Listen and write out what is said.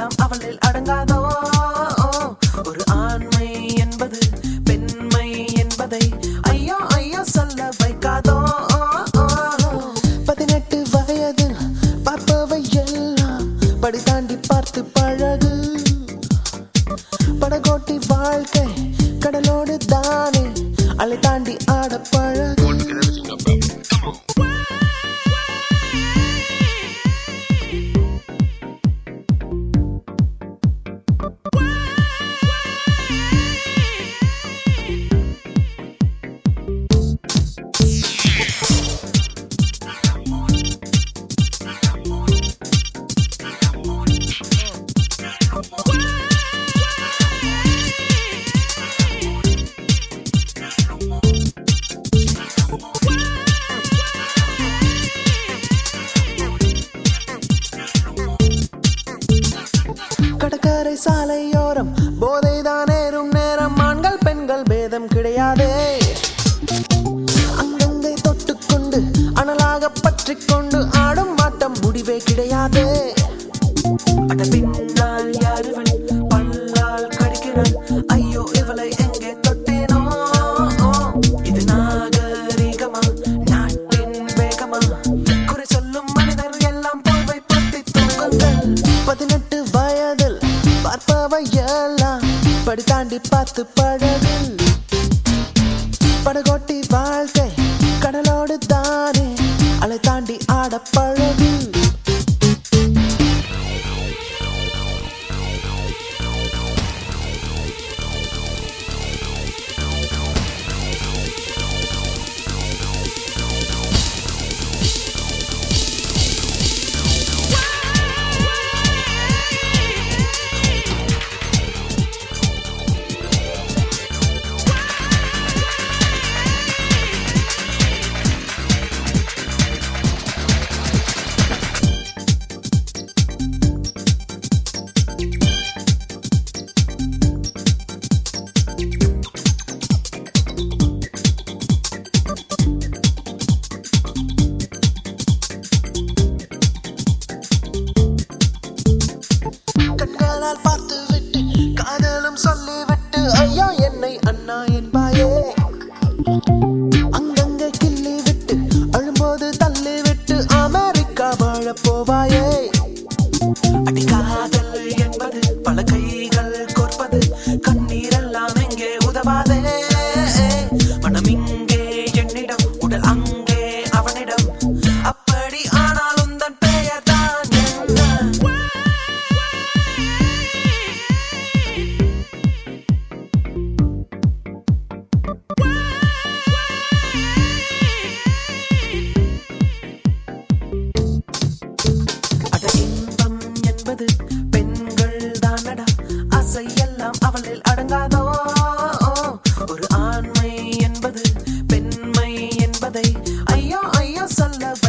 எல்லாம் அவளில் அடங்காதோ ஒரு ஆண்மை என்பது பெண்மை என்பதை ஐயோ ஐயோ சொல்ல வைக்காதோ பதினெட்டு வயதில் பார்ப்பவை எல்லாம் படி தாண்டி பார்த்து பழகு படகோட்டி வாழ்க்கை கடலோடு தானே அலை தாண்டி ஆட பழகு கடற்கரை சாலையோரம் போதைதான் ஏறும் நேரம் ஆண்கள் பெண்கள் பேதம் கிடையாதே அங்கங்கே தொட்டுக்கொண்டு அனலாக பற்றிக் கொண்டு ஆடும் ஆட்டம் முடிவே கிடையாது அட பின்னால் யாருவன் பல்லால் கடிக்கிறான் ஐயோ இவளை எங்கே தொட்டேனோ இது நாகரிகமா நாட்டின் வேகமா குறை சொல்லும் மனிதர் எல்லாம் போர்வை பத்தி தூங்குங்கள் பதினெட்டு வயதில் பார்ப்பவை எல்லாம் படி தாண்டி பார்த்து பழகு படகோட்டி வாழ்க்கை கடலோடு தானே அலை தாண்டி ஆட பழகு கண்களால் பார்த்து விட்டு காதலும் சொல்லிவிட்டு ஐயா என்னை அண்ணா என்பாயே அங்கங்கே கிள்ளி விட்டு அழும்போது தள்ளி விட்டு அமெரிக்கா வாழப் போவாயே அடி காதல் என்பது பல கைகள் கோர்ப்பது கண்ணீரெல்லாம் எங்கே உதவாதே மனம் இங்கே என்னிடம் உடல் அங்கே அவனிடம் அப்படி ஆனாலும் தன் பெயர் தான் என்ன அட இன்பம் என்பது பெண்கள் தானடா ஆசை எல்லாம் அவளில் அடங்காதோ ஒரு ஆண்மை என்பது பெண்மை என்பதை ஐயோ ஐயோ சொல்ல